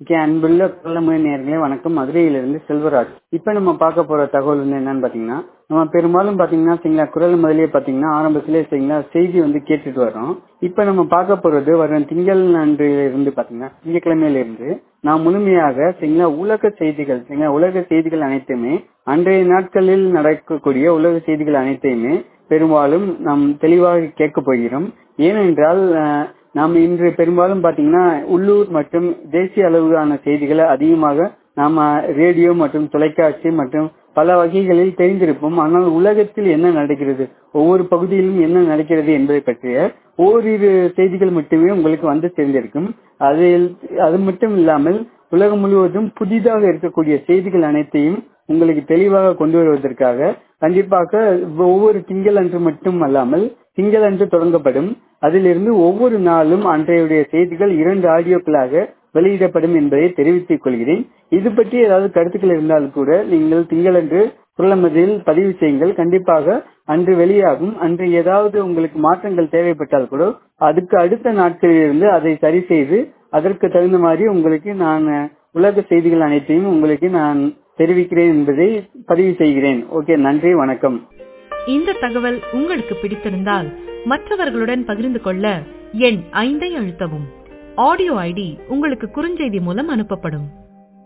okay அன்புள்ள குரலமுறை நேர்களே வணக்கம் மதுரையிலிருந்து செல்வராஜ் இப்ப நம்ம பார்க்க போற தகவல் வந்து என்னன்னு பாத்தீங்கன்னா நம்ம பெரும்பாலும் பாத்தீங்கன்னா சரிங்களா குரல் முதலே பாத்தீங்கன்னா ஆரம்பத்திலே சரிங்களா செய்தி வந்து கேட்டுட்டு வரோம் இப்ப நம்ம பார்க்க போறது வரும் திங்கள் அன்றில இருந்து பாத்தீங்கன்னா திங்கட்கிழமையில இருந்து நான் முழுமையாக சரிங்களா உலக செய்திகள் சரிங்களா உலக செய்திகள் அனைத்துமே அன்றைய நாட்களில் நடக்கக்கூடிய உலக செய்திகள் அனைத்தையுமே பெரும்பாலும் நாம் தெளிவாக கேட்க போகிறோம் ஏனென்றால் அஹ், நாம் இன்று பெரும்பாலும் பாத்தீங்கன்னா உள்ளூர் மற்றும் தேசிய அளவிலான செய்திகளை அதிகமாக நாம ரேடியோ மற்றும் தொலைக்காட்சி மற்றும் பல வகைகளில் தெரிந்திருப்போம் ஆனால் உலகத்தில் என்ன நடக்கிறது ஒவ்வொரு பகுதியிலும் என்ன நடக்கிறது என்பதை பற்றிய ஓரிரு செய்திகள் மட்டுமே உங்களுக்கு வந்து சேர்ந்திருக்கும் அதில் அது மட்டும் இல்லாமல் உலகம் முழுவதும் புதிதாக இருக்கக்கூடிய செய்திகள் அனைத்தையும் உங்களுக்கு தெளிவாக கொண்டு வருவதற்காக கண்டிப்பாக ஒவ்வொரு திங்கள் அன்று மட்டும் அல்லாமல் திங்கள் அன்று தொடங்கப்படும் அதிலிருந்து ஒவ்வொரு நாளும் அன்றைய செய்திகள் இரண்டு ஆடியோக்களாக வெளியிடப்படும் என்பதை தெரிவித்துக் கொள்கிறேன் இது பற்றி ஏதாவது கருத்துக்கள் இருந்தால் கூட நீங்கள் திங்களன்று குரலமதில் பதிவு செய்யுங்கள் கண்டிப்பாக அன்று வெளியாகும் அன்று ஏதாவது உங்களுக்கு மாற்றங்கள் தேவைப்பட்டால் கூட அதுக்கு அடுத்த நாட்களிலிருந்து அதை சரி செய்து அதற்கு தகுந்த மாதிரி உங்களுக்கு நான் உலக செய்திகள் அனைத்தையும் உங்களுக்கு நான் தெரிவிக்கிறேன் என்பதை பதிவு செய்கிறேன் ஓகே நன்றி வணக்கம் இந்த தகவல் உங்களுக்கு பிடித்திருந்தால் மற்றவர்களுடன் பகிர்ந்து கொள்ள எண் ஐந்தை அழுத்தவும் ஆடியோ ஐடி உங்களுக்கு குறுஞ்செய்தி மூலம் அனுப்பப்படும்